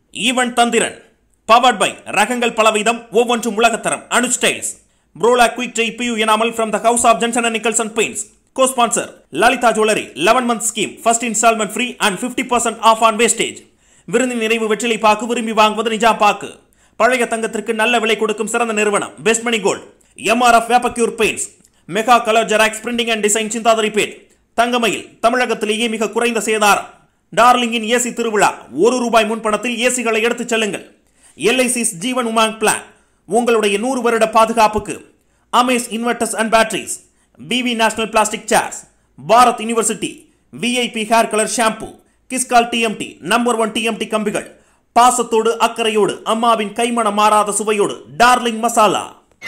even தந்திரன் powered by ரகங்கள் பலவிதம் ஒவ்வொன்றும் உலகத்தரம் Anu styles ப்ரோலா quick dry pure enamel from the house of Jenson and Nicholson paints co-sponsor Lalitha jewellery 11 month scheme first installment free and 50% off on wastage விருந்தின் நிறைவு வெற்றிலை பாக்கு விரும்பி வாங்குவது நிஜா பாக்கு பழைய தங்கத்திற்கு நல்ல விலை கொடுக்கும் சிறந்த நிறுவனம் best money gold MRF வேப்பக்யூர் paints mega colour xerox printing and design Chintadripet Thangamayil தமிழகத்திலேயே மிக குறைந்த சேதாரம் டார்லிங்கின் ஏசி திருவிழா ஒரு ரூபாய் முன்பணத்தில் ஏசிகளை எடுத்துச் செல்லுங்கள் எல்ஐசிஸ் ஜீவன் உமாங் பிளான் உங்களுடைய நூறு வருட பாதுகாப்புக்கு Amaze inverters and batteries PV national plastic chairs Bharat university VIP hair colour shampoo கிஸ்கால் TMT number one TMT கம்பிகள் பாசத்தோடு அக்கறையோடு அம்மாவின் கைமணம் மாறாத சுவையோடு டார்லிங் மசாலா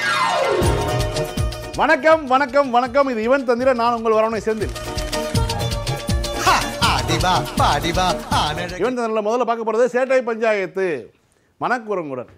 வணக்கம் வணக்கம் வணக்கம் இது இவன் தந்திர நான் உங்கள் வரவனை சேர்ந்து ஹா, ஆடிவா பாடிவா ஆனழகு இவன் தந்திரில் முதல்ல பார்க்க போகிறது சேட்டை பஞ்சாயத்து மனக்குரங்குடன்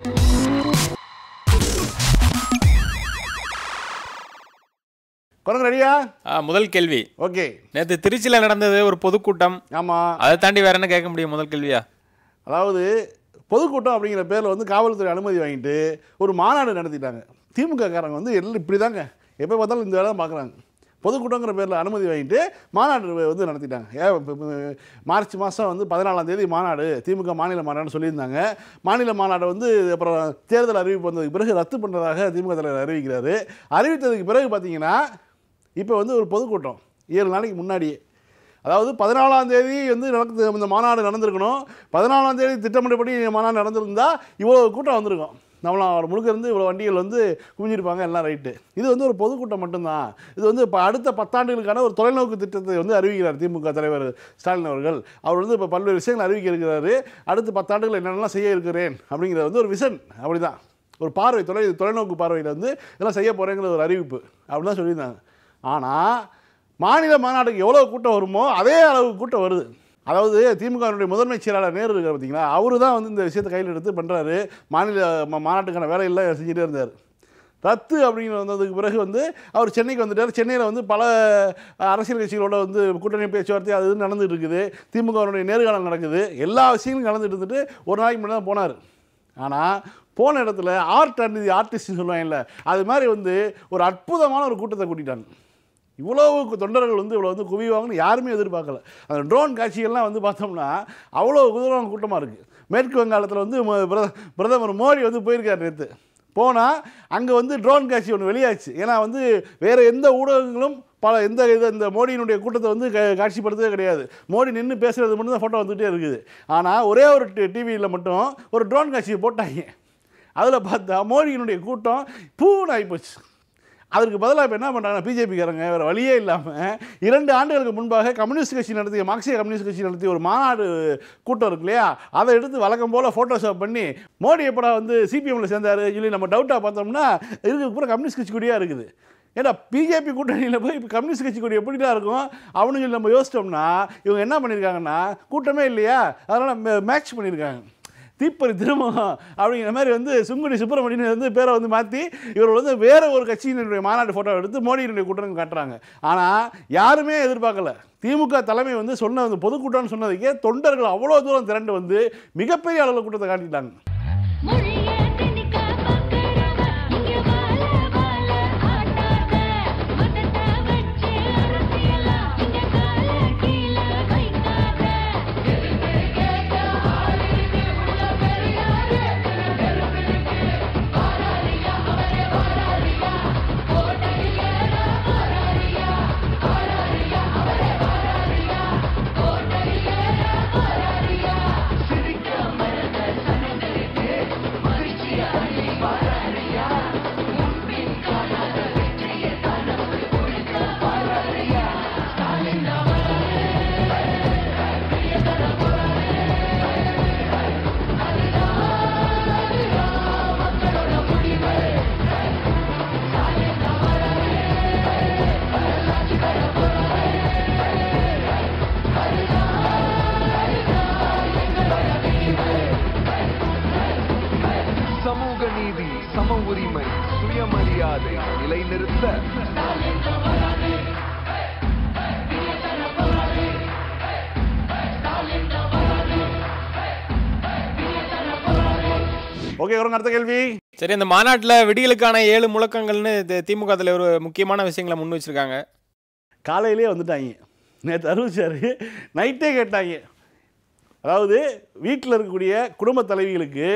குரங்கு ரெடியா ஆ, முதல் கேள்வி ஓகே நேற்று திருச்சியில் நடந்தது ஒரு பொதுக்கூட்டம் ஆமாம் அதை தாண்டி வேற என்ன கேட்க முடியும் முதல் கேள்வியா அதாவது பொதுக்கூட்டம் அப்படிங்கிற பேரில் வந்து காவல்துறை அனுமதி வாங்கிட்டு ஒரு மாநாடு நடத்திட்டாங்க திமுக காரங்க வந்து எல்லாம் இப்படி தாங்க எப்போ பார்த்தாலும் இந்த வேலை தான் பார்க்குறாங்க பொதுக்கூட்டங்கிற பேரில் அனுமதி வாங்கிட்டு மாநாடு வந்து நடத்திட்டாங்க ஏன் இப்ப- இப்ப மார்ச் மாதம் வந்து பதினாலாம் தேதி மாநாடு திமுக மாநில மாநாடுன்னு சொல்லியிருந்தாங்க மாநில மாநாடு வந்து அப்புறம் தேர்தல் அறிவிப்பு வந்ததுக்கு பிறகு ரத்து பண்ணுறதாக திமுக தலைவர் அறிவிக்கிறாரு அறிவித்ததுக்கு பிறகு பார்த்தீங்கன்னா இப்போ வந்து ஒரு பொதுக்கூட்டம் ஏழு நாளைக்கு முன்னாடியே அதாவது பதினாலாம் தேதி வந்து நடக்குது இந்த மாநாடு நடந்திருக்கணும் பதினாலாம் தேதி திட்டமிட்டபடி மாநாடு நடந்திருந்தா இவ்வளோ கூட்டம் வந்திருக்கும் நம்மளோட முழுக்க இருந்து இவ்வளோ வண்டிகள் வந்து குவிஞ்சிருப்பாங்க எல்லாம் ரைட்டு இது வந்து ஒரு பொதுக்கூட்டம் மட்டும்தான் இது வந்து இப்போ அடுத்த பத்தாண்டுகளுக்கான ஒரு தொலைநோக்கு திட்டத்தை வந்து அறிவிக்கிறார் திமுக தலைவர் ஸ்டாலின் அவர்கள் அவர் வந்து இப்போ பல்வேறு விஷயங்கள் அறிவிக்க இருக்கிறாரு அடுத்த பத்தாண்டுகள் என்னென்னலாம் செய்ய இருக்கிறேன் அப்படிங்கிறது வந்து ஒரு விஷன் அப்படிதான் ஒரு பார்வை தொலை தொலைநோக்கு பார்வையில் வந்து இதெல்லாம் செய்ய போகிறேங்கிற ஒரு அறிவிப்பு அப்படின்னு தான் சொல்லியிருந்தாங்க ஆனால் மாநில மாநாட்டுக்கு எவ்வளோ கூட்டம் வருமோ அதே அளவு கூட்டம் வருது அதாவது திமுகவினுடைய முதன்மை செயலாளர் நேரு இருக்கார் பார்த்தீங்களா அவரு தான் வந்து இந்த விஷயத்தை கையில் எடுத்து பண்ணுறாரு மாநில மா- மாநாட்டுக்கான வேலையெல்லாம் செஞ்சுட்டே இருந்தார் ரத்து அப்படிங்கிற வந்ததுக்கு பிறகு வந்து அவர் சென்னைக்கு வந்துட்டார் சென்னையில் வந்து பல அரசியல் கட்சிகளோட வந்து கூட்டணி பேச்சுவார்த்தை அது இது நடந்துட்டு இருக்குது திமுகவினுடைய நேர்காணல் நடக்குது எல்லா விஷயங்களும் நடந்துட்டு இருந்துட்டு ஒரு நாளைக்கு முன்னாடி தான் போனார் ஆனால் போன இடத்துல ஆர்ட் அண்ட் தி ஆர்டிஸ்ட்னு சொல்லுவாங்கல்ல அது மாதிரி வந்து ஒரு அற்புதமான ஒரு கூட்டத்தை கூட்டிட்டாங்க இவ்வளவு தொண்டர்கள் வந்து இவ்வளோ வந்து குவிவாங்கன்னு யாருமே எதிர்பார்க்கல அந்த ட்ரோன் காட்சிகள்லாம் வந்து பார்த்தோம்னா அவ்வளோ குதிரம் கூட்டமாக இருக்குது மேற்கு வங்காளத்தில் வந்து ம- பிரத- பிரதமர் மோடி வந்து போயிருக்கார் நேற்று போனால் அங்கே வந்து ட்ரோன் காட்சி ஒன்று வெளியாச்சு ஏன்னா வந்து வேறு எந்த ஊடகங்களும் பல எந்த இது இந்த மோடியினுடைய கூட்டத்தை வந்து க காட்சிப்படுத்தவே கிடையாது மோடி நின்று பேசுகிறது மட்டும் தான் ஃபோட்டோ வந்துகிட்டே இருக்குது ஆனால் ஒரே ஒரு டிவியில் மட்டும் ஒரு ட்ரோன் காட்சியை போட்டாங்க அதில் பார்த்தா மோடியினுடைய கூட்டம் பூன்னு ஆகிப்போச்சு அதற்கு பதிலாக இப்போ என்ன பண்ணுறாங்கன்னா பிஜேபிக்காரங்க வேறு வழியே இல்லாமல் இரண்டு ஆண்டுகளுக்கு முன்பாக கம்யூனிஸ்ட் கட்சி நடத்திய மார்க்சிய கம்யூனிஸ்ட் கட்சி நடத்திய ஒரு மாநாடு கூட்டம் இருக்கு இல்லையா அதை எடுத்து வழக்கம் போல் ஃபோட்டோஷாப் பண்ணி மோடி எப்படா வந்து சிபிஎம்மில் சேர்ந்தாரு சொல்லி நம்ம டவுட்டாக பார்த்தோம்னா இதுக்கு பூரா கம்யூனிஸ்ட் கட்சி கூடியாக இருக்குது ஏன்னா பிஜேபி கூட்டணியில் போய் இப்போ கம்யூனிஸ்ட் கட்சி கூடி எப்படிலாம் இருக்கும் அவனுங்க நம்ம யோசிச்சோம்னா இவங்க என்ன பண்ணியிருக்காங்கன்னா கூட்டமே இல்லையா அதனால் மேட்ச் பண்ணியிருக்காங்க தீப்பறி திருமுகம் அப்படிங்கிற மாதிரி வந்து சுங்குடி சுப்பிரமணியன் வந்து பேரை வந்து மாற்றி இவர் வந்து வேற ஒரு கட்சியினுடைய மாநாடு ஃபோட்டோ எடுத்து மோடியினுடைய கூட்டம் காட்டுறாங்க ஆனால் யாருமே எதிர்பார்க்கல திமுக தலைமை வந்து சொன்ன அந்த பொதுக்கூட்டம்னு சொன்னதுக்கே தொண்டர்கள் அவ்வளோ தூரம் திரண்டு வந்து மிகப்பெரிய அளவில் கூட்டத்தை காட்டிட்டாங்க மொழிய திணிக்க பார்க்கிறவ இங்க வாழ வாழ ஆட்டாத மதத்தை வச்சு அரசியலா இங்க கால கீழ வைக்காத சமூக நீதி சம உரிமை சுயமரியாதை நிலைநிறுத்த ஓகே வரும் அடுத்த கேள்வி சரி இந்த மாநாட்டுல விடியலுக்கான ஏழு முழக்கங்கள்னு தி- திமுக அதுல ஒரு முக்கியமான விஷயங்களை முன் வச்சிருக்காங்க காலையிலே வந்துட்டாங்க நேற்று அறிவிச்சாரு நைட்டே கேட்டாங்க அதாவது வீட்டில் இருக்கக்கூடிய குடும்ப தலைவிகளுக்கு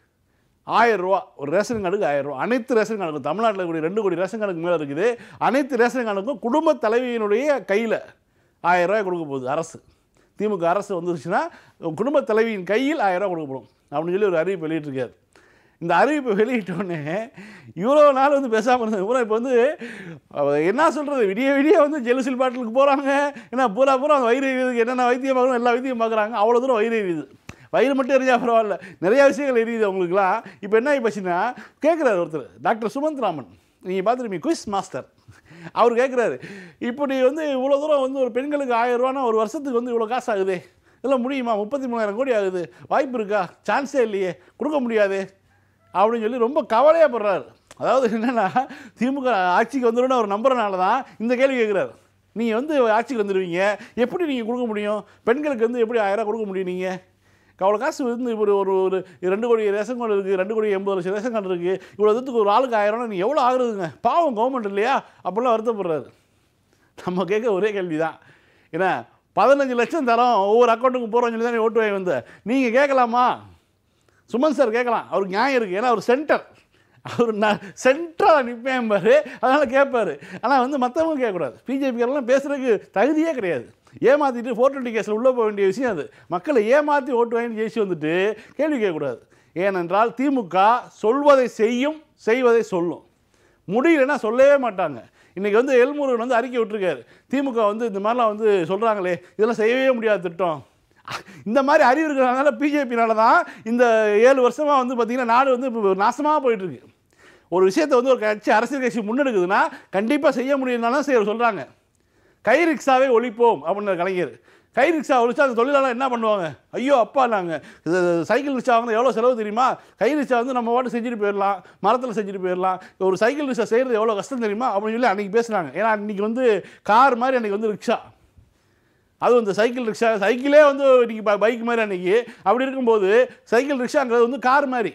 ஆயிரம் ரூபா ஒரு ரேஷன் கார்டுக்கு ஆயிரம் ரூபா அனைத்து ரேஷன் கார்டுக்கும் தமிழ்நாட்டில் இருக்கக்கூடிய ரெண்டு கோடி ரேஷன் கார்டுக்கு மேலே இருக்குது அனைத்து ரேஷன் கார்டுக்கும் குடும்ப தலைவியினுடைய கையில் ஆயிரம் ரூபாய் கொடுக்க போகுது அரசு திமுக அரசு வந்துருச்சுன்னா குடும்ப தலைவியின் கையில் ஆயிரம் ரூபாய் கொடுக்கப்படும் அப்படின்னு சொல்லி ஒரு அறிவிப்பு வெளியிட்டிருக்காரு இந்த அறிவிப்பை வெளியிட்டோடனே இவ்வளோ நாள் வந்து பேசாமல் இருந்தது பூரா இப்போ வந்து அவ என்ன சொல்கிறது விடிய விடிய வந்து ஜெலுசில் பாட்டிலுக்கு போகிறாங்க ஏன்னா பூரா பூரா வயிறு எரியுதுக்கு என்னென்ன வைத்தியம் பார்க்கணும் எல்லா வைத்தியம் பார்க்குறாங்க அவ்வளோ தூரம் வயிறு எரியுது வயிறு மட்டும் எரிஞ்சா பரவாயில்ல நிறையா விஷயங்கள் எரியுது அவங்களுக்குலாம் இப்போ என்ன ஆகி போச்சுன்னா கேட்குறாரு ஒருத்தர் டாக்டர் சுமந்த் ராமன் நீங்கள் பார்த்துருப்பீங்க குயிஸ் மாஸ்டர் அவர் கேட்குறாரு இப்படி வந்து இவ்வளோ தூரம் வந்து ஒரு பெண்களுக்கு ஆயிரம் ரூபானா ஒரு வருஷத்துக்கு வந்து இவ்வளோ காசு ஆகுது இதெல்லாம் முடியுமா முப்பத்தி மூணாயிரம் கோடி ஆகுது வாய்ப்பு இருக்கா சான்ஸே இல்லையே கொடுக்க முடியாது அப்படின்னு சொல்லி ரொம்ப கவலையாக படுறாரு அதாவது என்னென்னா திமுக ஆட்சிக்கு வந்துடும் அவர் நம்புறனால தான் இந்த கேள்வி கேட்குறாரு நீங்கள் வந்து ஆட்சிக்கு வந்துடுவீங்க எப்படி நீங்கள் கொடுக்க முடியும் பெண்களுக்கு வந்து எப்படி ஆயிரம் கொடுக்க முடியும் நீங்கள் அவ்வளோ காசு வந்து ஒரு ஒரு ஒரு ரெண்டு கோடி ரேஷன் கார்டு இருக்குது ரெண்டு கோடி எண்பது லட்சம் ரேஷன் கார்டு இருக்குது இவ்வளோ இதுக்கு ஒரு ஆளுக்கு ஆயிரம்னா நீ எவ்வளோ ஆகுறதுங்க பாவம் கவர்மெண்ட் இல்லையா அப்படிலாம் வருத்தப்படுறாரு நம்ம கேட்க ஒரே கேள்வி தான் ஏன்னா பதினஞ்சு லட்சம் தரோம் ஒவ்வொரு அக்கௌண்ட்டுக்கும் போகிறோம் சொல்லி தான் ஓட்டு வாங்கி வந்த நீங்கள் கேட்கலாமா சுமன் சார் கேட்கலாம் அவருக்கு நியாயம் இருக்குது ஏன்னா அவர் சென்டர் அவர் நான் சென்டராக நிற்பேன் பாரு அதனால் கேட்பாரு ஆனால் வந்து மற்றவங்க கேட்கக்கூடாது பிஜேபிக்காரெல்லாம் பேசுகிறதுக்கு தகுதியே கிடையாது ஏமாற்றிட்டு ஃபோர் டுவெண்ட்டி கேஸில் உள்ளே போக வேண்டிய விஷயம் அது மக்களை ஏமாற்றி ஓட்டு வாங்கி ஜெயிச்சு வந்துட்டு கேள்வி கேட்கக்கூடாது ஏனென்றால் திமுக சொல்வதை செய்யும் செய்வதை சொல்லும் முடியலன்னா சொல்லவே மாட்டாங்க இன்றைக்கி வந்து எல்முருகன் வந்து அறிக்கை விட்டுருக்காரு திமுக வந்து இந்த மாதிரிலாம் வந்து சொல்கிறாங்களே இதெல்லாம் செய்யவே முடியாத திட்டம் இந்த மாதிரி அறிவு இருக்கிறதுனால பிஜேபினால தான் இந்த ஏழு வருஷமாக வந்து பார்த்திங்கன்னா நாடு வந்து இப்போ நாசமாக போயிட்டுருக்கு ஒரு விஷயத்தை வந்து ஒரு கட்சி அரசியல் கட்சி முன்னெடுக்குதுன்னா கண்டிப்பாக செய்ய முடியும்னாலும் செய்ய சொல்கிறாங்க கை ரிக்ஷாவே ஒழிப்போம் அப்படின்னு கலைஞர் கை ரிக்ஷா ஒழிச்சா அந்த தொழிலாளர் என்ன பண்ணுவாங்க ஐயோ அப்பா நாங்கள் சைக்கிள் ரிக்ஷா வாங்கினா எவ்வளோ செலவு தெரியுமா கை ரிக்ஷா வந்து நம்ம பாட்டு செஞ்சுட்டு போயிடலாம் மரத்தில் செஞ்சுட்டு போயிடலாம் ஒரு சைக்கிள் ரிக்ஷா செய்கிறது எவ்வளோ கஷ்டம் தெரியுமா அப்படின்னு சொல்லி அன்றைக்கி பேசுனாங்க ஏன்னா அன்றைக்கி வந்து கார் மாதிரி அன்றைக்கி வந்து ரிக்ஷா அதுவும் இந்த சைக்கிள் ரிக்ஷா சைக்கிளே வந்து இன்றைக்கி பைக் மாதிரி அன்றைக்கி அப்படி இருக்கும்போது சைக்கிள் ரிக்ஷாங்கிறது வந்து கார் மாதிரி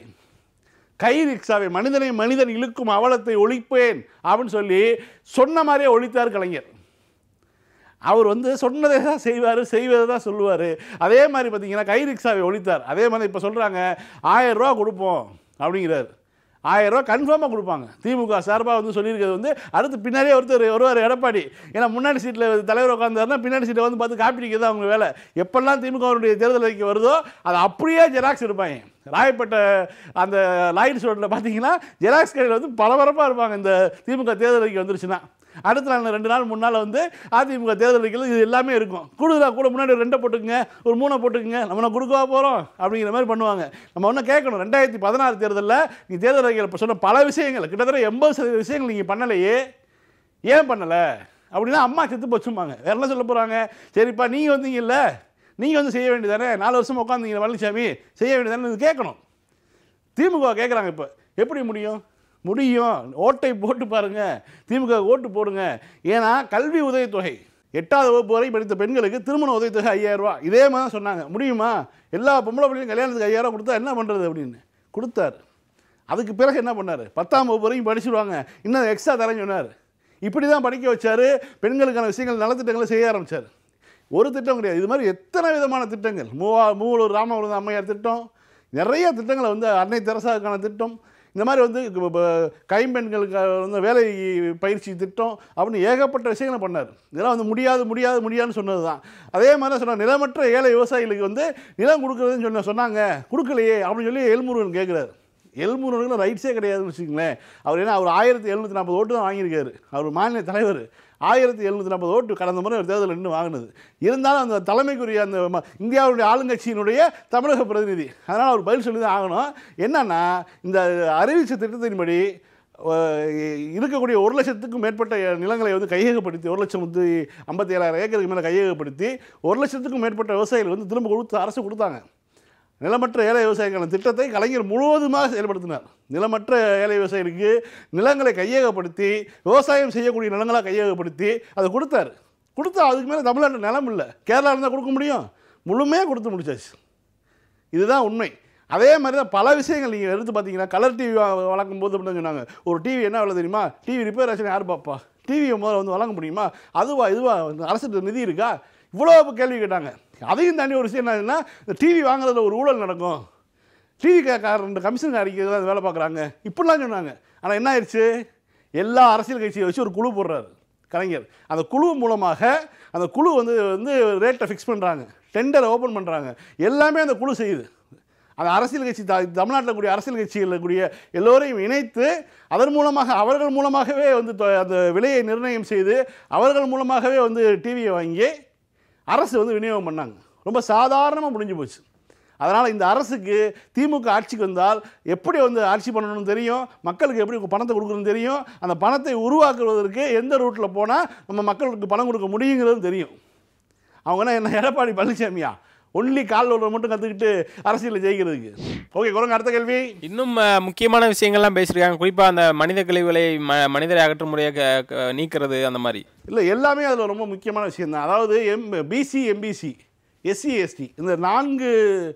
கை ரிக்ஷாவை மனிதனை மனிதன் இழுக்கும் அவலத்தை ஒழிப்பேன் அப்படின்னு சொல்லி சொன்ன மாதிரியே ஒழித்தார் கலைஞர் அவர் வந்து சொன்னதை தான் செய்வார் செய்வதை தான் சொல்லுவார் அதே மாதிரி பார்த்தீங்கன்னா கை ரிக்ஷாவை ஒழித்தார் அதே மாதிரி இப்போ சொல்கிறாங்க ஆயிரம் ரூபா கொடுப்போம் அப்படிங்கிறார் ஆயிரம் ரூபா கன்ஃபார்மாக கொடுப்பாங்க திமுக சார்பாக வந்து சொல்லியிருக்கிறது வந்து அடுத்து பின்னாடியே ஒருத்தர் வருவார் எடப்பாடி ஏன்னா முன்னாடி சீட்டில் தலைவர் உட்காந்தாருன்னா பின்னாடி சீட்டை வந்து பார்த்து காப்பி அடிக்கிறது அவங்க வேலை எப்பெல்லாம் திமுகவுடைய தேர்தல் அறிக்கை வருதோ அதை அப்படியே ஜெராக்ஸ் எடுப்பாங்க ராயப்பேட்டை அந்த லாயிட் ரோட்டில் பார்த்தீங்கன்னா ஜெராக்ஸ் கடையில் வந்து பரபரப்பாக இருப்பாங்க இந்த திமுக தேர்தல் அறிக்கை வந்துருச்சுன்னா அடுத்த நாள் ரெண்டு நாள் மூணு நாள் வந்து அதிமுக தேர்தல் அறிக்கையில் இது எல்லாமே இருக்கும் கூடுதலாக கூட முன்னாடி ஒரு ரெண்டை போட்டுக்குங்க ஒரு மூணை போட்டுக்குங்க நம்ம நான் கொடுக்கவா போகிறோம் அப்படிங்கிற மாதிரி பண்ணுவாங்க நம்ம ஒன்றும் கேட்கணும் ரெண்டாயிரத்தி பதினாறு தேர்தலில் நீ தேர்தல் அறிக்கையில் இப்போ சொன்ன பல விஷயங்கள் கிட்டத்தட்ட எண்பது சதவீத விஷயங்கள் நீங்கள் பண்ணலையே ஏன் பண்ணலை அப்படின்னா அம்மா செத்து போச்சும்பாங்க வேற என்ன சொல்ல போகிறாங்க சரிப்பா நீங்கள் வந்தீங்கல்ல நீங்கள் வந்து செய்ய வேண்டியதானே நாலு வருஷம் உட்காந்தீங்க பழனிசாமி செய்ய வேண்டியதானே கேட்கணும் திமுக கேட்குறாங்க இப்போ எப்படி முடியும் முடியும் ஓட்டை போட்டு பாருங்க திமுக ஓட்டு போடுங்க ஏன்னா கல்வி உதவித்தொகை எட்டாவது வகுப்பு வரை படித்த பெண்களுக்கு திருமண உதவித்தொகை ஐயாயிரம் ரூபாய் இதே மாதிரி தான் சொன்னாங்க முடியுமா எல்லா பொம்பளை பிள்ளைங்க கல்யாணத்துக்கு ஐயாயிரம் ரூபாய் கொடுத்தா என்ன பண்ணுறது அப்படின்னு கொடுத்தாரு அதுக்கு பிறகு என்ன பண்ணார் பத்தாம் வகுப்பு வரைக்கும் படிச்சிருவாங்க இன்னும் எக்ஸ்ட்ரா தரேன்னு சொன்னார் இப்படி தான் படிக்க வச்சார் பெண்களுக்கான விஷயங்கள் நலத்திட்டங்களை செய்ய ஆரம்பித்தார் ஒரு திட்டம் கிடையாது இது மாதிரி எத்தனை விதமான திட்டங்கள் மூவா மூவலூர் ராமபுரம் அம்மையார் திட்டம் நிறைய திட்டங்களை வந்து அன்னை தெரசாவுக்கான திட்டம் இந்த மாதிரி வந்து இப்ப- இப்ப கைம்பெண்களுக்கு வந்து வேலை பயிற்சி திட்டம் அப்படின்னு ஏகப்பட்ட விஷயங்களை பண்ணார் இதெல்லாம் வந்து முடியாது முடியாது முடியாதுன்னு சொன்னது தான் அதே மாதிரி தான் சொன்னார் நிலமற்ற ஏழை விவசாயிகளுக்கு வந்து நிலம் கொடுக்குறதுன்னு சொன்ன சொன்னாங்க கொடுக்கலையே அப்படின்னு சொல்லி எல்முருகன் கேட்குறாரு எல்முருகனுக்கு ரைட்ஸே கிடையாதுன்னு வச்சுக்கங்களேன் அவர் என்ன அவர் ஆயிரத்தி எழுநூற்றி நாற்பது ஓட்டு தான் வாங்கியிருக்காரு அவர் மாநில தலைவர் ஆயிரத்தி எழுநூற்றி நாற்பது ஓட்டு கடந்த முறை ஒரு தேர்தலில் நின்று வாங்கினது இருந்தாலும் அந்த தலைமைக்குரிய அந்த ம- இந்தியாவுடைய ஆளுங்கட்சியினுடைய தமிழக பிரதிநிதி அதனால் அவர் பதில் சொல்லி தான் ஆகணும் என்னன்னா இந்த அறிவிச்ச திட்டத்தின்படி அஹ், இருக்கக்கூடிய ஒரு லட்சத்துக்கும் மேற்பட்ட நிலங்களை வந்து கையகப்படுத்தி ஒரு லட்சம் வந்து ஐம்பத்தி ஏழாயிரம் ஏக்கருக்கு மேலே கையகப்படுத்தி ஒரு லட்சத்துக்கும் மேற்பட்ட விவசாயிகள் வந்து திரும்ப கொடுத்து அரசு கொடுத்தாங்க நிலமற்ற ஏழை விவசாயிகளுக்கான திட்டத்தை கலைஞர் முழுவதுமாக செயல்படுத்தினார் நிலமற்ற ஏழை விவசாயிகளுக்கு நிலங்களை கையகப்படுத்தி விவசாயம் செய்யக்கூடிய நிலங்களை கையகப்படுத்தி அதை கொடுத்தாரு கொடுத்தா அதுக்கு மேலே தமிழ்நாட்டில் நிலம் இல்லை கேரளா இருந்தால் கொடுக்க முடியும் முழுமையாக கொடுத்து முடிச்சாச்சு இதுதான் உண்மை அதே மாதிரி தான் பல விஷயங்கள் நீங்கள் எடுத்து பார்த்தீங்கன்னா கலர் டிவி வழங்கும் போது அப்படின்னு சொன்னாங்க ஒரு டிவி என்ன வேலை தெரியுமா டிவி ரிப்பேர் ஆச்சுன்னா யார் பாப்பா டிவியை முதல்ல வந்து வழங்க முடியுமா அதுவா இதுவா அரசு நிதி இருக்கா இவ்வளோ கேள்வி கேட்டாங்க அதையும் தாண்டி ஒரு விஷயம் என்னன்னா இந்த டிவி வாங்குறதுல ஒரு ஊழல் நடக்கும் டிவி ரெண்டு கமிஷன் அடிக்கிறது அது வேலை பார்க்குறாங்க இப்படிலாம் சொன்னாங்க ஆனால் என்ன ஆயிடுச்சு எல்லா அரசியல் கட்சியை வச்சு ஒரு குழு போடுறாரு கலைஞர் அந்த குழு மூலமாக அந்த குழு வந்து வந்து ரேட்டை ஃபிக்ஸ் பண்ணுறாங்க டெண்டரை ஓப்பன் பண்ணுறாங்க எல்லாமே அந்த குழு செய்யுது அந்த அரசியல் கட்சி த தமிழ்நாட்டில் கூடிய அரசியல் கட்சிகளில் கூடிய எல்லோரையும் இணைத்து அதன் மூலமாக அவர்கள் மூலமாகவே வந்து தொ- அந்த விலையை நிர்ணயம் செய்து அவர்கள் மூலமாகவே வந்து டிவியை வாங்கி அரசு வந்து விநியோகம் பண்ணாங்க ரொம்ப சாதாரணமாக முடிஞ்சு போச்சு அதனால் இந்த அரசுக்கு திமுக ஆட்சிக்கு வந்தால் எப்படி வந்து ஆட்சி பண்ணணும்னு தெரியும் மக்களுக்கு எப்படி பணத்தை கொடுக்கணும்னு தெரியும் அந்த பணத்தை உருவாக்குவதற்கு எந்த ரூட்டில் போனால் நம்ம மக்களுக்கு பணம் கொடுக்க முடியுங்கிறது தெரியும் அவங்க என்ன எடப்பாடி பழனிசாமியா ஒன்லி காலில் உள்ள மட்டும் கற்றுக்கிட்டு அரசியலில் ஜெயிக்கிறதுக்கு ஓகே குரங்க அடுத்த கேள்வி இன்னும் அஹ், முக்கியமான விஷயங்கள்லாம் பேசியிருக்காங்க குறிப்பாக அந்த மனித கழிவுகளை ம மனிதரை அகற்றும் முறையை க- க- நீக்கிறது அந்த மாதிரி இல்லை எல்லாமே அதில் ரொம்ப முக்கியமான விஷயம் தான் அதாவது M BC MBC SC ST இந்த நான்கு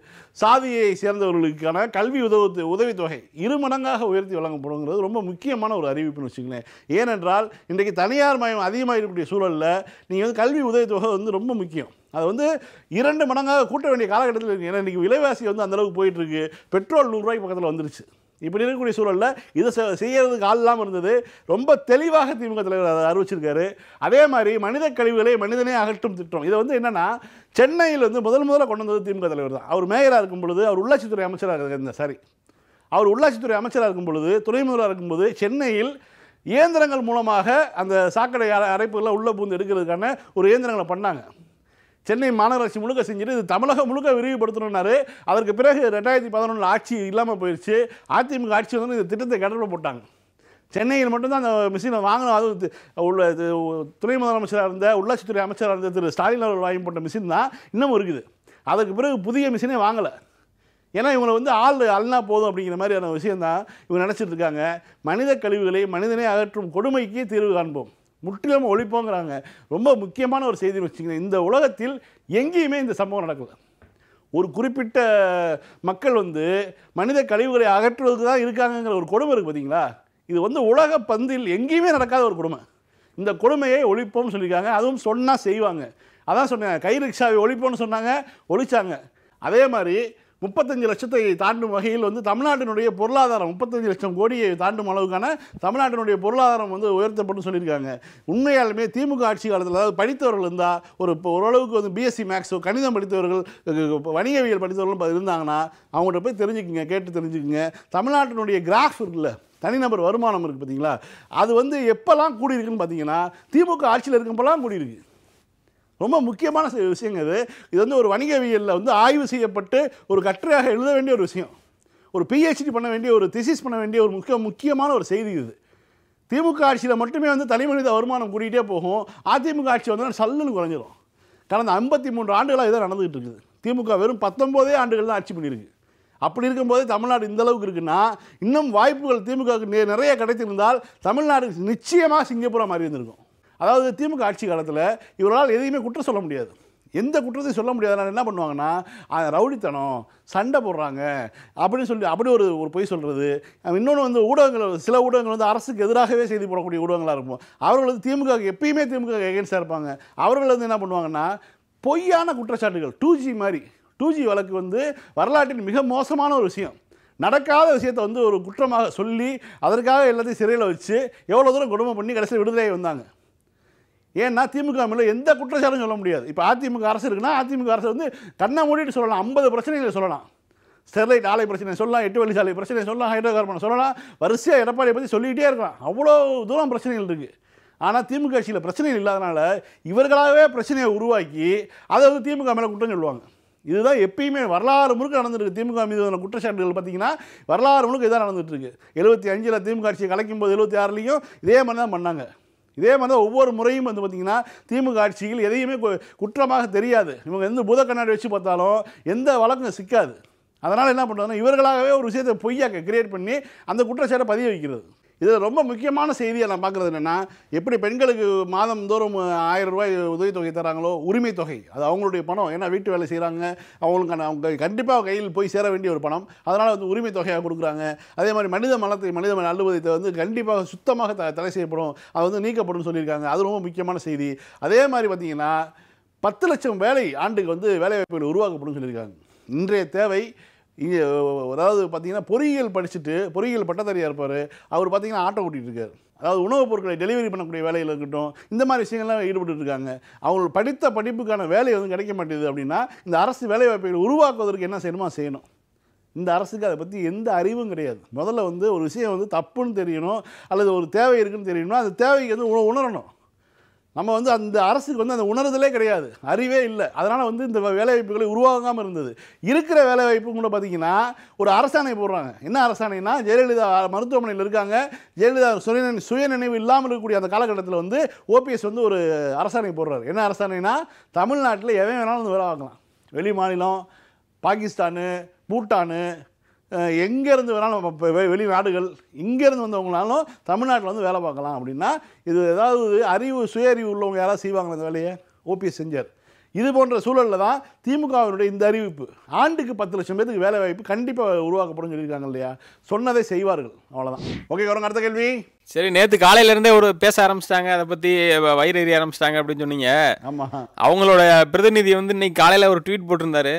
சாதியை சேர்ந்தவர்களுக்கான கல்வி உதவு உதவித்தொகை இரு மடங்காக உயர்த்தி வழங்கப்படுங்கிறது ரொம்ப முக்கியமான ஒரு அறிவிப்புன்னு வச்சுங்களேன் ஏனென்றால் இன்றைக்கு தனியார் மயம் அதிகமாக இருக்கக்கூடிய சூழலில் நீங்கள் வந்து கல்வி உதவித்தொகை வந்து ரொம்ப முக்கியம் அது வந்து இரண்டு மடங்காக கூட்ட வேண்டிய காலகட்டத்தில் இருக்குது ஏன்னா இன்றைக்கி விலைவாசி வந்து அந்தளவுக்கு போயிட்டுருக்கு பெட்ரோல் நூறுரூவாய்க்கு பக்கத்தில் வந்துருச்சு இப்படி இருக்கக்கூடிய சூழலில் இதை செ- செய்யறதுக்கு ஆள் இல்லாமல் இருந்தது ரொம்ப தெளிவாக திமுக தலைவர் அதை அறிவிச்சிருக்காரு அதே மாதிரி மனித கழிவுகளை மனிதனே அகற்றும் திட்டம் இதை வந்து என்னன்னா சென்னையில் வந்து முதல் முதல்ல கொண்டு வந்தது திமுக தலைவர் தான் அவர் மேயராக இருக்கும் பொழுது அவர் உள்ளாட்சித்துறை அமைச்சராக இருந்தார் சாரி அவர் உள்ளாட்சித்துறை அமைச்சராக இருக்கும் பொழுது துணை முதல்வராக இருக்கும்போது சென்னையில் இயந்திரங்கள் மூலமாக அந்த சாக்கடை அரை- அரைப்புகளை உள்ள பூந்து எடுக்கிறதுக்கான ஒரு இயந்திரங்களை பண்ணாங்க சென்னை மாநகராட்சி முழுக்க செஞ்சுட்டு இது தமிழகம் முழுக்க விரிவுபடுத்தணும்னாரு அதற்கு பிறகு ரெண்டாயிரத்தி பதினொன்றில் ஆட்சி இல்லாமல் போயிடுச்சு அதிமுக ஆட்சி வந்து இந்த திட்டத்தை கடலில் போட்டாங்க சென்னையில் மட்டும்தான் அந்த மிஷினை வாங்கணும் அது தி- உள்ள இது துணை முதலமைச்சராக இருந்த உள்ளாட்சித்துறை அமைச்சராக இருந்த திரு ஸ்டாலின் அவர்கள் வாங்கி போட்ட மிஷின் தான் இன்னமும் இருக்குது அதுக்கு பிறகு புதிய மிஷினே வாங்கலை ஏன்னா இவங்களை வந்து ஆள் அல்னா போதும் அப்படிங்கிற மாதிரியான விஷயம் தான் இவங்க நினச்சிட்டு இருக்காங்க மனித கழிவுகளை மனிதனே அகற்றும் கொடுமைக்கு தீர்வு காண்போம் முற்றிலும் ஒழிப்போங்கிறாங்க ரொம்ப முக்கியமான ஒரு செய்தி வச்சுக்கோங்க இந்த உலகத்தில் எங்கேயுமே இந்த சம்பவம் நடக்கல ஒரு குறிப்பிட்ட மக்கள் வந்து மனித கழிவுகளை அகற்றுவதற்கு தான் இருக்காங்கங்கிற ஒரு கொடுமை இருக்குது பார்த்தீங்களா இது வந்து உலக பந்தில் எங்கேயுமே நடக்காத ஒரு கொடுமை இந்த கொடுமையை ஒழிப்போம்னு சொல்லியிருக்காங்க அதுவும் சொன்னால் செய்வாங்க அதான் சொன்னாங்க கை ரிக்ஷாவை ஒழிப்போம்னு சொன்னாங்க ஒழிச்சாங்க அதே மாதிரி முப்பத்தஞ்சு லட்சத்தை தாண்டும் வகையில் வந்து தமிழ்நாட்டினுடைய பொருளாதாரம் முப்பத்தஞ்சு லட்சம் கோடியை தாண்டும் அளவுக்கான தமிழ்நாட்டினுடைய பொருளாதாரம் வந்து உயர்த்தப்படும் சொல்லியிருக்காங்க உண்மையாலுமே திமுக ஆட்சி காலத்தில் அதாவது படித்தவர்கள் இருந்தால் ஒரு இப்போ ஓரளவுக்கு வந்து பிஎஸ்சி மேக்ஸோ கணிதம் படித்தவர்கள் அஹ், வணிகவியல் படித்தவர்களும் ப- இருந்தாங்கன்னா அவங்கள்ட்ட போய் தெரிஞ்சுக்குங்க கேட்டு தெரிஞ்சுக்குங்க தமிழ்நாட்டினுடைய கிராஃப் இருக்குல்ல தனிநபர் வருமானம் இருக்குது பார்த்தீங்களா அது வந்து எப்போல்லாம் கூடியிருக்குன்னு பார்த்தீங்கன்னா திமுக ஆட்சியில் இருக்கும்போலாம் கூடியிருக்கு ரொம்ப முக்கியமான சி- விஷயங்க இது இது வந்து ஒரு வணிகவியலில் வந்து ஆய்வு செய்யப்பட்டு ஒரு கட்டுரையாக எழுத வேண்டிய ஒரு விஷயம் ஒரு பிஹெச்டி பண்ண வேண்டிய ஒரு திசிஸ் பண்ண வேண்டிய ஒரு முக்கிய முக்கியமான ஒரு செய்தி இது திமுக ஆட்சியில் மட்டுமே வந்து தனிமனித வருமானம் கூட்டிகிட்டே போகும் அதிமுக ஆட்சி வந்து சல்லுன்னு குறைஞ்சிரும் கடந்த ஐம்பத்தி மூன்று ஆண்டுகளாக இதான் நடந்துகிட்டு இருக்குது திமுக வெறும் பத்தொம்போதே ஆண்டுகள் தான் ஆட்சி பண்ணியிருக்கு அப்படி இருக்கும்போது தமிழ்நாடு இந்த அளவுக்கு இருக்குன்னா இன்னும் வாய்ப்புகள் திமுகவுக்கு நெ- நிறைய கிடைத்திருந்தால் தமிழ்நாடு நிச்சயமாக சிங்கப்பூராக மாறி இருந்திருக்கும் அதாவது திமுக ஆட்சி காலத்தில் இவரால் எதையுமே குற்றம் சொல்ல முடியாது எந்த குற்றத்தையும் சொல்ல முடியாதனால என்ன பண்ணுவாங்கன்னா அது ரவுடித்தனம் சண்டை போடுறாங்க அப்படின்னு சொல்லி அப்படி ஒரு ஒரு பொய் சொல்கிறது இன்னொன்று வந்து ஊடகங்கள் சில ஊடகங்கள் வந்து அரசுக்கு எதிராகவே செய்தி போடக்கூடிய ஊடகங்களாக இருக்கும் அவர்கள் வந்து திமுக க்கு எப்பயுமே திமுக எகென்ஸ்டாக இருப்பாங்க அவர்கள் வந்து என்ன பண்ணுவாங்கன்னா பொய்யான குற்றச்சாட்டுகள் டூ ஜி மாதிரி டூ ஜி வழக்கு வந்து வரலாற்றின் மிக மோசமான ஒரு விஷயம் நடக்காத விஷயத்தை வந்து ஒரு குற்றமாக சொல்லி அதற்காக எல்லாத்தையும் சிறையில் வச்சு எவ்வளோ தூரம் கொடுமை பண்ணி கடைசியில் விடுதலையாகி வந்தாங்க ஏன்னா திமுக மேலே எந்த குற்றச்சாட்டும் சொல்ல முடியாது இப்போ அதிமுக அரசு இருக்குன்னா அதிமுக அரசு வந்து கண்ணை மூடிட்டு சொல்லலாம் ஐம்பது பிரச்சனைகளை சொல்லலாம் ஸ்டெர்லைட் ஆலை பிரச்சனை சொல்லலாம் எட்டு வழி சாலை பிரச்சனை சொல்லலாம் ஹைட்ரோ கார்பன் சொல்லலாம் வரிசையாக எடப்பாடியை பற்றி சொல்லிக்கிட்டே இருக்கலாம் அவ்வளோ தூரம் பிரச்சனைகள் இருக்குது ஆனால் திமுக ஆட்சியில் பிரச்சனைகள் இல்லாதனால இவர்களாகவே பிரச்சனையை உருவாக்கி அதை வந்து திமுக மேலே குற்றம் சொல்லுவாங்க இதுதான் எப்பயுமே வரலாறு முழுக்க நடந்துருக்கு திமுக மீதான குற்றச்சாட்டுகள் பார்த்தீங்கன்னா வரலாறு முழுக்க இதான் நடந்துட்டு இருக்கு எழுபத்தி அஞ்சில் திமுக ஆட்சியை கலைக்கும் போது எழுபத்தி ஆறுலையும் இதே மாதிரி தான் பண்ணாங்க இதே மாதிரி தான் ஒவ்வொரு முறையும் வந்து பார்த்திங்கன்னா திமுக ஆட்சியில் எதையுமே கு- குற்றமாக தெரியாது இவங்க எந்த பூத கண்ணாடி வச்சு பார்த்தாலும் எந்த வழக்கும் சிக்காது அதனால் என்ன பண்ணுறதுன்னா இவர்களாகவே ஒரு விஷயத்தை பொய்யாக்க கிரியேட் பண்ணி அந்த குற்றச்சாட்டை பதிய வைக்கிறது இதில் ரொம்ப முக்கியமான செய்தியை நான் பார்க்குறது என்னென்னா எப்படி பெண்களுக்கு மாதம் தோறும் ஆயிரம் ரூபாய் உதவித்தொகை தராங்களோ உரிமை தொகை அது அவங்களுடைய பணம் ஏன்னா வீட்டு வேலை செய்கிறாங்க அவங்களுக்கான அவங்க கண்டிப்பாக கையில் போய் சேர வேண்டிய ஒரு பணம் அதனால் வந்து உரிமை தொகையாக கொடுக்குறாங்க அதே மாதிரி மனித மலத்தை மனித மல அலுவலகத்தை வந்து கண்டிப்பாக சுத்தமாக த தடை செய்யப்படும் அது வந்து நீக்கப்படும் சொல்லியிருக்காங்க அது ரொம்ப முக்கியமான செய்தி அதே மாதிரி பார்த்தீங்கன்னா பத்து லட்சம் வேலை ஆண்டுக்கு வந்து வேலைவாய்ப்புகள் உருவாக்கப்படும் சொல்லியிருக்காங்க இன்றைய தேவை இங்கே அதாவது பார்த்தீங்கன்னா பொறியியல் படிச்சுட்டு பொறியியல் பட்டதாரியாக இருப்பார் அவர் பார்த்தீங்கன்னா ஆட்டோ ஓட்டிகிட்டு இருக்காரு அதாவது உணவுப் பொருட்களை டெலிவரி பண்ணக்கூடிய வேலையில் இருக்கட்டும் இந்த மாதிரி விஷயங்கள்லாம் ஈடுபட்டு இருக்காங்க அவங்க படித்த படிப்புக்கான வேலை வந்து கிடைக்க மாட்டேங்குது அப்படின்னா இந்த அரசு வேலைவாய்ப்புகளை உருவாக்குவதற்கு என்ன செய்யணுமோ செய்யணும் இந்த அரசுக்கு அதை பற்றி எந்த அறிவும் கிடையாது முதல்ல வந்து ஒரு விஷயம் வந்து தப்புன்னு தெரியணும் அல்லது ஒரு தேவை இருக்குன்னு தெரியணும்னா அந்த தேவைக்கு வந்து உண- உணரணும் நம்ம வந்து அந்த அரசுக்கு வந்து அந்த உணர்தலே கிடையாது அறிவே இல்லை அதனால் வந்து இந்த வேலைவாய்ப்புகளை உருவாகாமல் இருந்தது இருக்கிற வேலைவாய்ப்பு கூட பார்த்தீங்கன்னா ஒரு அரசாணை போடுறாங்க என்ன அரசாணைனா ஜெயலலிதா மருத்துவமனையில் இருக்காங்க ஜெயலலிதா சுய சுய நினைவு இல்லாமல் இருக்கக்கூடிய அந்த காலகட்டத்தில் வந்து ஓபிஎஸ் வந்து ஒரு அரசாணை போடுறாரு என்ன அரசாணைனா தமிழ்நாட்டில் எவன் வேணாலும் வந்து வேலை பார்க்கலாம் வெளி மாநிலம் பாகிஸ்தானு பூட்டானு அஹ், எங்கேருந்து வேணாலும் நம்ம இப்ப வெ- வெளிநாடுகள் இங்கேருந்து வந்தவங்களாலும் தமிழ்நாட்டில் வந்து வேலை பார்க்கலாம் அப்படின்னா இது ஏதாவது அறிவு சுய அறிவு உள்ளவங்க யாராவது செய்வாங்களா இந்த வேலையை ஓபிஎஸ் செஞ்சார் இது போன்ற சூழலில் தான் திமுகவினுடைய இந்த அறிவிப்பு ஆண்டுக்கு பத்து லட்சம் பேருக்கு வேலை வாய்ப்பு கண்டிப்பாக உருவாக்கப்படும் சொல்லியிருக்காங்க இல்லையா சொன்னதை செய்வார்கள் அவ்வளோதான் ஓகே கவரம் அடுத்த கேள்வி சரி நேத்து காலையில இருந்தே ஒரு பேச ஆரம்பிச்சிட்டாங்க அதை பத்தி வ- வயிறு எறிய ஆரம்பிச்சிட்டாங்க அப்படின்னு சொன்னீங்க ஆமாம் அவங்களோட பிரதிநிதி வந்து இன்னைக்கு காலையில ஒரு ட்வீட் போட்டிருந்தாரு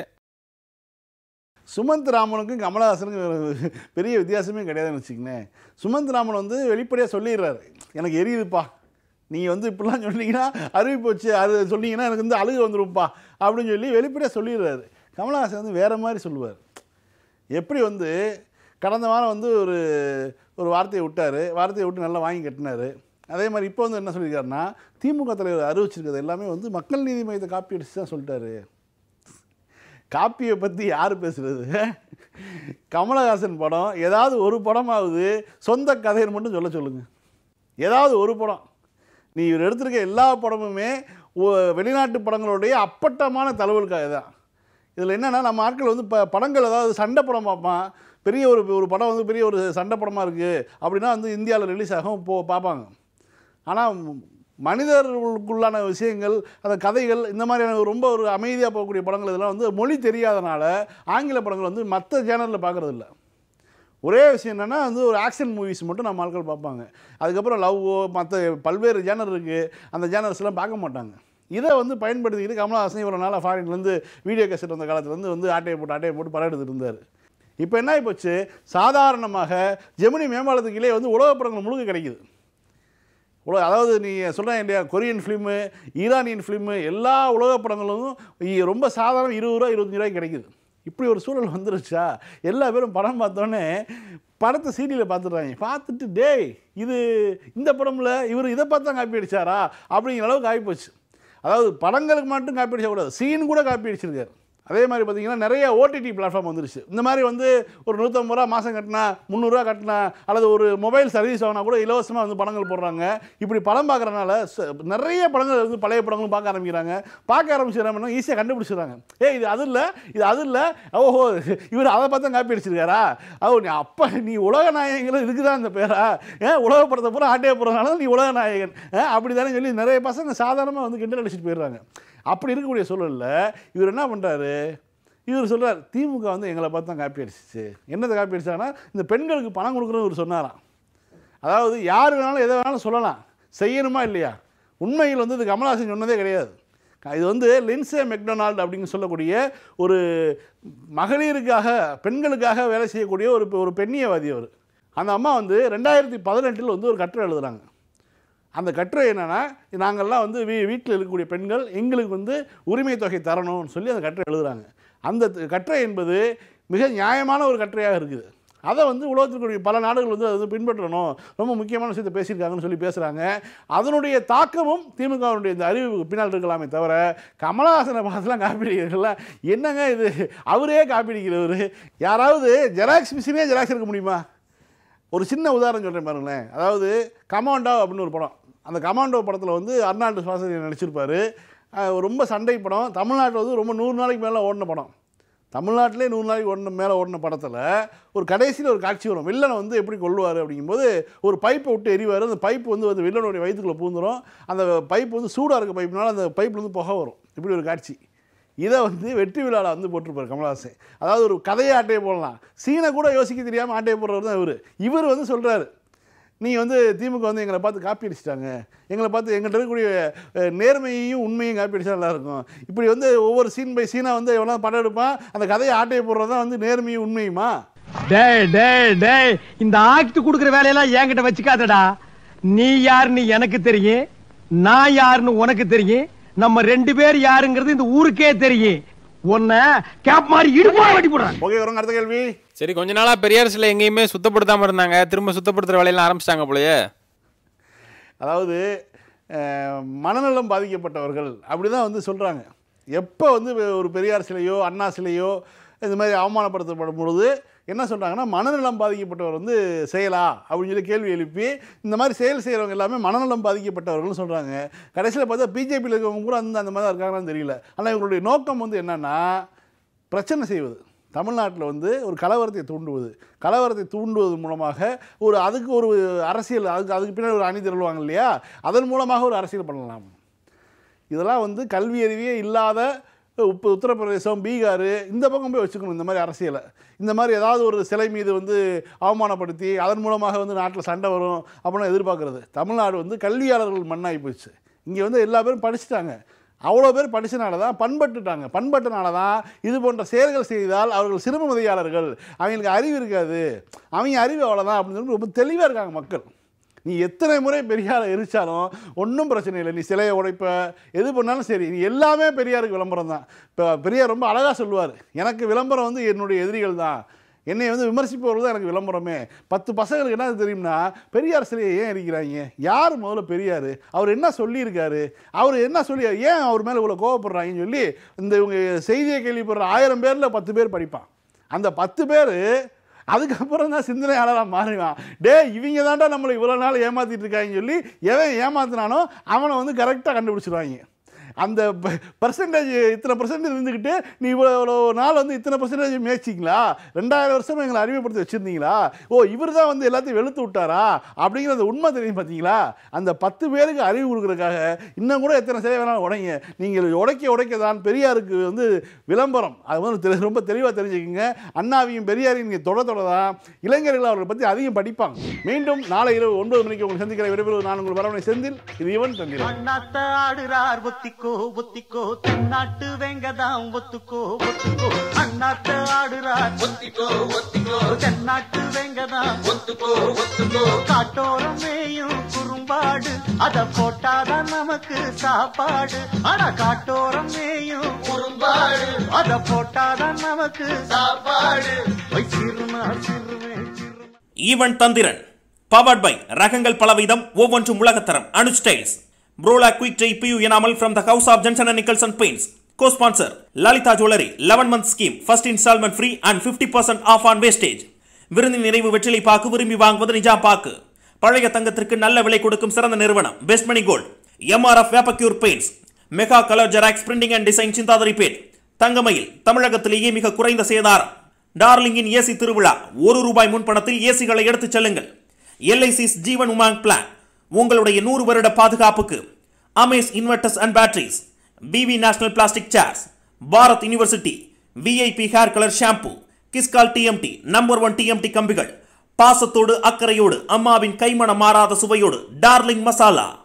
சுமந்த் ராமனுக்கும் கமலஹாசனுக்கும் பெரிய வித்தியாசமே கிடையாதுன்னு வச்சுக்கங்களேன் சுமந்த் ராமன் வந்து வெளிப்படையாக சொல்லிடுறாரு எனக்கு எரியுதுப்பா நீங்கள் வந்து இப்படிலாம் சொன்னீங்கன்னா அறிவிப்பு வச்சு அது சொன்னீங்கன்னா எனக்கு வந்து அழுகு வந்துரும்ப்பா அப்படின்னு சொல்லி வெளிப்படையாக சொல்லிடுறாரு கமலஹாசன் வந்து வேறு மாதிரி சொல்லுவார் எப்படி வந்து கடந்த வாரம் வந்து ஒரு ஒரு வார்த்தையை விட்டார் வார்த்தையை விட்டு நல்லா வாங்கி கட்டினார் அதே மாதிரி இப்போ வந்து என்ன சொல்லியிருக்காருன்னா திமுக தலைவர் அறிவிச்சிருக்கிறது எல்லாமே வந்து மக்கள் நீதி மையத்தை காப்பி அடிச்சு தான் சொல்லிட்டாரு காப்பியை பற்றி யார் பேசுகிறது கமலஹாசன் படம் ஏதாவது ஒரு படமாவது சொந்த கதைன்னு மட்டும் சொல்ல சொல்லுங்கள் ஏதாவது ஒரு படம் நீ இவர் எடுத்திருக்க எல்லா படமுமே ஒ- வெளிநாட்டு படங்களுடைய அப்பட்டமான தழுவல் கதை தான் இதில் என்னென்னா நம்ம ஆட்கள் வந்து இப்போ படங்கள் ஏதாவது சண்டை படம் பார்ப்பான் பெரிய ஒரு ஒரு படம் வந்து பெரிய ஒரு சண்டை படமாக இருக்குது அப்படின்னா வந்து இந்தியாவில் ரிலீஸ் ஆகும் போ பார்ப்பாங்க ஆனால் மனிதர்களுக்குள்ளான விஷயங்கள் அந்த கதைகள் இந்த மாதிரியான ரொம்ப ஒரு அமைதியாக போகக்கூடிய படங்கள் இதெல்லாம் வந்து மொழி தெரியாதனால ஆங்கில படங்கள் வந்து மற்ற சேனலில் பார்க்குறது இல்ல ஒரே விஷயம் என்னென்னா வந்து ஒரு ஆக்ஷன் மூவிஸ் மட்டும் நம்ம ஆட்கள் பார்ப்பாங்க அதுக்கப்புறம் லவ்வோ மற்ற பல்வேறு ஜேனர் இருக்குது அந்த ஜேனர்ஸ்லாம் பார்க்க மாட்டாங்க இதை வந்து பயன்படுத்திக்கிட்டு கமலஹாசன் இவ்வளோ நாளாக ஃபாரின்லேருந்து வீடியோ கேசட் வந்த காலத்துலேருந்து வந்து ஆட்டையை போட்டு ஆட்டையை போட்டு படம் எடுத்துட்டு இருந்தார் இப்போ என்ன ஆகிப்போச்சு சாதாரணமாக ஜெமினி மேம்பாலத்துக்கு கீழே வந்து உலகப் படங்கள் முழுக்க கிடைக்குது உலக அதாவது நீ சொல்கிறேன் இல்லையா கொரியன் ஃபிலிமு ஈரானியன் ஃபிலிமு எல்லா உலக படங்களும் இ- ரொம்ப சாதாரண இருபது ரூபா இருபத்தஞ்சி ரூபாய்க்கு கிடைக்குது இப்படி ஒரு சூழல் வந்துருச்சா எல்லா பேரும் படம் பார்த்தோன்னே படத்தை சீடியில் பார்த்துடுறாங்க பார்த்துட்டு டேய் இது இந்த படம்ல இவர் இதை பார்த்து தான் காப்பி அடிச்சாரா அப்படிங்கிற அளவுக்கு ஆகிப்போச்சு அதாவது படங்களுக்கு மட்டும் காப்பி அடிச்சக்கூடாது சீன் கூட காப்பி அடிச்சிருக்காரு அதே மாதிரி பார்த்தீங்கன்னா நிறைய ஓடிடி பிளாட்ஃபார்ம் வந்துருச்சு இந்த மாதிரி வந்து ஒரு நூற்றம்பது ரூபா மாதம் கட்டினா முந்நூறுரூவா கட்டினா அல்லது ஒரு மொபைல் சர்வீஸ் வாங்கினா கூட இலவசமாக வந்து படங்கள் போடுறாங்க இப்படி படம் பார்க்குறனால நிறைய படங்கள் வந்து பழைய படங்களும் பார்க்க ஆரம்பிக்கிறாங்க பார்க்க ஆரம்பிச்சிடறாங்கன்னா ஈஸியாக கண்டுபிடிச்சிடுறாங்க ஏய் இது அது இல்லை இது அது இல்லை ஓஹோ இவர் அதை பார்த்து காப்பி அடிச்சிருக்காரா ஓ நீ அப்போ நீ உலக நாயகங்கள் இதுக்கு தான் இந்த பேரா ஏன் உலக படத்தை பூரா ஆட்டையை போடுறதுனால நீ உலக நாயகன் அப்படி தானே சொல்லி நிறைய பசங்க சாதாரணமாக வந்து கிண்டல் அடிச்சிட்டு போயிடுறாங்க அப்படி இருக்கக்கூடிய சூழலில் இவர் என்ன பண்ணுறாரு இவர் சொல்றார் திமுக வந்து எங்களை பார்த்து தான் காப்பி அடிச்சிச்சு என்னத்தை காப்பி அடிச்சாங்கன்னா இந்த பெண்களுக்கு பணம் கொடுக்குறோன்னு இவர் சொன்னாராம் அதாவது யார் வேணாலும் எதை வேணாலும் சொல்லலாம் செய்யணுமா இல்லையா உண்மையில் வந்து இது கமல்ஹாசன் சொன்னதே கிடையாது இது வந்து லின்சே மெக்டொனால்டு அப்படின்னு சொல்லக்கூடிய ஒரு மகளிருக்காக பெண்களுக்காக வேலை செய்யக்கூடிய ஒரு ஒரு பெண்ணியவாதி அவர் அந்த அம்மா வந்து ரெண்டாயிரத்தி பதினெட்டில் வந்து ஒரு கட்டுரை எழுதுறாங்க அந்த கட்டுரை என்னென்னா நாங்கள்லாம் வந்து வீ வீட்டில் இருக்கக்கூடிய பெண்கள் எங்களுக்கு வந்து உரிமை தொகை தரணும்னு சொல்லி அந்த கட்டுரை எழுதுறாங்க அந்த த- கட்டுரை என்பது மிக நியாயமான ஒரு கட்டுரையாக இருக்குது அதை வந்து உலகத்திற்குரிய பல நாடுகள் வந்து அதை வந்து பின்பற்றணும் ரொம்ப முக்கியமான விஷயத்தை பேசியிருக்காங்கன்னு சொல்லி பேசுகிறாங்க அதனுடைய தாக்கமும் திமுகவினுடைய இந்த அறிவு பின்னால் இருக்கலாமே தவிர கமலஹாசனை பார்த்துலாம் காப்பி அடிக்கிறதுல என்னங்க இது அவரே காப்பி அடிக்கிறவர் யாராவது ஜெராக்ஸ் மிஷினே ஜெராக்ஸ் எடுக்க முடியுமா ஒரு சின்ன உதாரணம் சொல்கிறேன் பாருங்களேன் அதாவது கமாண்டோ அப்படின்னு ஒரு படம் அந்த கமாண்டோ படத்தில் வந்து அர்னால்டு சுவாசன் நடிச்சிருப்பாரு அஹ் ரொம்ப சண்டை படம் தமிழ்நாட்டில் வந்து ரொம்ப நூறு நாளைக்கு மேலே ஓடின படம் தமிழ்நாட்டிலே நூறு நாளைக்கு ஓடின மேலே ஓடின படத்தில் ஒரு கடைசியில் ஒரு காட்சி வரும் வில்லனை வந்து எப்படி கொள்ளுவார் அப்படிங்கும்போது ஒரு பைப்பை விட்டு எரிவார் அந்த பைப் வந்து வந்து வில்லனுடைய வயிற்றுக்குள்ளே பூந்துரும் அந்த பைப் வந்து சூடாக இருக்க பைப்னால அந்த பைப்பில் வந்து புகை வரும் இப்படி ஒரு காட்சி இதை வந்து வெற்றி விழாவில் வந்து போட்டிருப்பார் கமலஹாசன் அதாவது ஒரு கதையை ஆட்டையை போடலாம் சீனை கூட யோசிக்க தெரியாமல் ஆட்டையை போடுறவர் தான் இவர் இவர் வந்து சொல்கிறாரு நீங்கள் வந்து திமுக வந்து எங்களை பார்த்து காப்பி அடிச்சிட்டாங்க எங்களை பார்த்து எங்கள்கிட்ட இருக்கக்கூடிய அஹ், நேர்மையையும் உண்மையும் காப்பி அடிச்சா நல்லா இருக்கும் இப்படி வந்து ஒவ்வொரு சீன் பை சீனாக வந்து எவ்வளோ படம் எடுப்பான் அந்த கதையை ஆட்டையை போடுறது தான் வந்து நேர்மையும் உண்மையுமா டேய் டேய் டேய் இந்த ஆக்ட் குடுக்குற வேலையெல்லாம் என்கிட்ட வச்சுக்காதடா நீ யாருன்னு எனக்கு தெரியும் நான் யாருன்னு உனக்கு தெரியும் நம்ம ரெண்டு பேர் யாருங்கிறது இந்த ஊருக்கே தெரியும் உன்னை கேப் மாதிரி இடுப்பா வெட்டி போடுறேன் ஓகே வரும் அடுத்த கேள்வி சரி கொஞ்ச நாளா பெரியார் சிலை எங்கேயுமே சுத்தப்படுத்தாம இருந்தாங்க திரும்ப சுத்தப்படுத்துற வேலையெல்லாம் ஆரம்பிச்சிட்டாங்க போலயே அதாவது அஹ், மனநலம் பாதிக்கப்பட்டவர்கள் அப்படி தான் வந்து சொல்கிறாங்க எப்போ வந்து ஒரு பெரியார் சிலையோ அண்ணா சிலையோ இந்த மாதிரி அவமானப்படுத்தப்படும் பொழுது என்ன சொல்கிறாங்கன்னா மனநலம் பாதிக்கப்பட்டவர் வந்து செய்யலா அப்படின்னு சொல்லி கேள்வி எழுப்பி இந்த மாதிரி செயல் செய்கிறவங்க எல்லாமே மனநலம் பாதிக்கப்பட்டவர்கள்னு சொல்கிறாங்க கடைசியில் பார்த்தா பிஜேபியில் இருக்கவங்க கூட அந்த அந்த மாதிரி தான் இருக்காங்கன்னு தெரியல ஆனால் இவங்களுடைய நோக்கம் வந்து என்னென்னா பிரச்சனை செய்வது தமிழ்நாட்டில் வந்து ஒரு கலவரத்தை தூண்டுவது கலவரத்தை தூண்டுவது மூலமாக ஒரு அதுக்கு ஒரு அரசியல் அதுக்கு அதுக்கு பின்னாடி ஒரு அணி திரளுவாங்க இல்லையா அதன் மூலமாக ஒரு அரசியல் பண்ணலாம் இதெல்லாம் வந்து கல்வி அறிவே இல்லாத உப்பு உத்தரப்பிரதேசம் பீகார் இந்த பக்கம் போய் வச்சுக்கணும் இந்த மாதிரி அரசியலை இந்த மாதிரி ஏதாவது ஒரு சிலை மீது வந்து அவமானப்படுத்தி அதன் மூலமாக வந்து நாட்டில் சண்டை வரும் அப்படின்னு எதிர்பார்க்குறது தமிழ்நாடு வந்து கல்வியாளர்கள் மண்ணாகி போச்சு இங்கே வந்து எல்லா பேரும் படிச்சுட்டாங்க அவ்வளோ பேர் படிச்சனால தான் பண்பட்டுட்டாங்க பண்பட்டனால தான் இது போன்ற செயல்கள் செய்தால் அவர்கள் சிறுமதியாளர்கள் அவங்களுக்கு அறிவு இருக்காது அவங்க அறிவு அவ்வளோதான் அப்படின்னு சொல்லி ரொம்ப தெளிவாக இருக்காங்க மக்கள் நீ எத்தனை முறை பெரியாரை எரிச்சாலும் ஒன்றும் பிரச்சனை இல்லை நீ சிலையை உடைப்ப எது பண்ணாலும் சரி நீ எல்லாமே பெரியாருக்கு விளம்பரம் தான் இப்போ பெரியார் ரொம்ப அழகாக சொல்லுவார் எனக்கு விளம்பரம் வந்து என்னுடைய எதிரிகள் தான் என்னை வந்து விமர்சிப்பவர்கள் தான் எனக்கு விளம்பரமே பத்து பசங்களுக்கு என்ன தெரியும்னா பெரியார் சிலையை ஏன் எரிக்கிறாங்க யார் முதல்ல பெரியார் அவர் என்ன சொல்லியிருக்காரு அவர் என்ன சொல்லி ஏன் அவர் மேலே இவ்வளோ கோவப்படுறாங்கன்னு சொல்லி இந்த இவங்க செய்தியை கேள்விப்படுற ஆயிரம் பேரில் பத்து பேர் படிப்பான் அந்த பத்து பேர் அதுக்கப்புறம் தான் சிந்தனையாளராக மாறுவான் டே இவங்க தான்டா நம்மளை இவ்வளோ நாள் ஏமாத்திட்டு இருக்காங்கன்னு சொல்லி எவன் ஏமாத்தினானோ அவனை வந்து கரெக்டாக கண்டுபிடிச்சிருவாங்க அந்த பர்சன்டேஜ் இத்தனை பர்சன்டேஜ் இருந்துக்கிட்டு நீ இவ்வளோ நாள் வந்து இத்தனை பர்சன்டேஜ் மேய்ச்சிங்களா ரெண்டாயிரம் வருஷம் எங்களை அறிமுகப்படுத்தி வச்சுருந்தீங்களா ஓ இவர் தான் வந்து எல்லாத்தையும் வெளுத்து விட்டாரா அப்படிங்கிறது உண்மை தெரியும் பார்த்தீங்களா அந்த பத்து பேருக்கு அறிவு கொடுக்குறதுக்காக இன்னும் கூட எத்தனை சிலை வேணாலும் உடைங்க நீங்கள் உடைக்க உடைக்க தான் பெரியாருக்கு வந்து விளம்பரம் அது வந்து தெரி- ரொம்ப தெளிவாக தெரிஞ்சுக்கங்க அண்ணாவையும் பெரியாரையும் நீங்கள் தொட தொட தான் இளைஞர்கள் அவர்களை பற்றி அதிகம் படிப்பாங்க மீண்டும் நாளை இரவு ஒன்பது மணிக்கு உங்களை சந்திக்கிற விரைவில் நான் உங்கள் வரவனை செந்தில் இது இவன் தந்திரன் அண்ணாத்த ஆடுறார் ஒத்திக்கோ ஒத்திக்கோ தென்னாட்டு வெங்கதாம் ஒத்துக்கோ ஒத்துக்கோ அண்ணாத்த ஆடுறார் ஒத்திக்கோ ஒத்திக்கோ தென்னாட்டு வெங்கதாம் ஒத்துக்கோ ஒத்துக்கோ காட்டோரம் மேயும் குறும்பாடு அத போட்டாதான் நமக்கு சாப்பாடு அட காட்டோரம் மேயும் குறும்பாடு அத போட்டாதான் நமக்கு சாப்பாடு போய் சிறுமா சிறுமே சிறு ஈவன் தந்திரன் பவர்ட் பை ரகங்கள் பலவிதம் ஒவ்வொன்றும் உலகத்தரம் Anu styles ப்ரோலா quick dry pure enamel from the house of Jenson and Nicholson paints co-sponsor Lalitha jewellery 11 month scheme first installment free and 50% off on wastage விருந்தின் நிறைவு வெற்றிலை பாக்கு விரும்பி வாங்குவது நிஜாம் பாக்கு பழைய தங்கத்திற்கு நல்ல விலை கொடுக்கும் சிறந்த நிறுவனம் best money gold MRF வேப்பக்யூர் paints mega colour xerox printing and design Chintadripet Thangamayil தமிழகத்திலேயே மிக குறைந்த சேதாரம் டார்லிங்கின் ஏசி திருவிழா ஒரு ரூபாய் முன்பணத்தில் ஏசிகளை எடுத்துச் செல்லுங்கள் எல்ஐசிஸ் ஜீவன் உமாங் பிளான் உங்களுடைய நூறு வருட பாதுகாப்புக்கு Amaze inverters and batteries PV national plastic chairs Bharat university VIP hair colour shampoo கிஸ்கால் TMT number one TMT கம்பிகள் பாசத்தோடு அக்கறையோடு அம்மாவின் கைமணம் மாறாத சுவையோடு டார்லிங் மசாலா